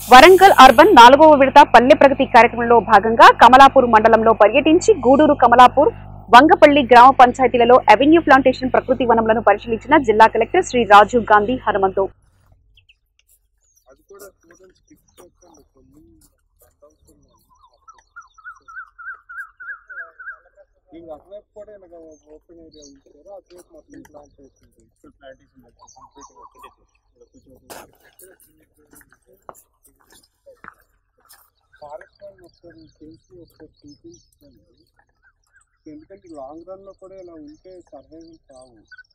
Warangal urban నాలుగవ విడత పల్లె ప్రగతి కార్యక్రమంలో భాగంగా కమలాపూర్ మండలంలో పర్యటించి గూడూరు కమలాపూర్ వంగపల్లి గ్రామ పంచాయతీలలో అవెన్యూ ప్లాంటేషన్ ప్రకృతి వనములను పరిశీలించిన జిల్లా కలెక్టర్ శ్రీ రాజీవ్ గాంధీ హనుమంతు అది కూడా స్టూడెంట్స్ పిక్ చేసుకోండి కొన్ని అందవుతున్నాయి ఇంక అటువైపు కూడా ఇలాగ ఓపెన్ ఏరియా ఉంచారు అటువైపు మొత్తం ప్లాంట్ చేసింది ఫుల్ ప్లాంటేషన్ ఫారెస్ట్ వాళ్ళు ఒకసారి తెలిసి ఒకసారి చూపించండి ఎందుకంటే లాంగ్ రన్ లో కూడా ఇలా ఉంటే సర్వైవల్ కావు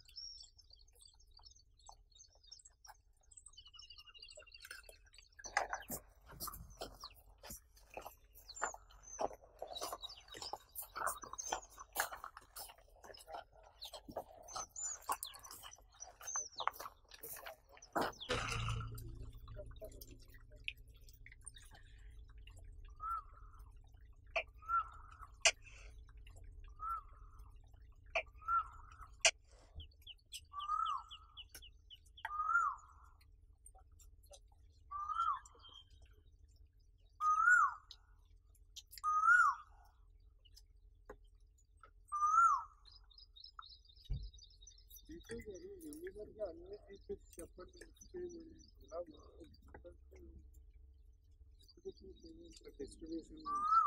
టీచర్ గారు రెగ్యులర్గా అన్ని టీచర్స్ చెప్పండి ఇలా డిస్ట్రిబ్యూషన్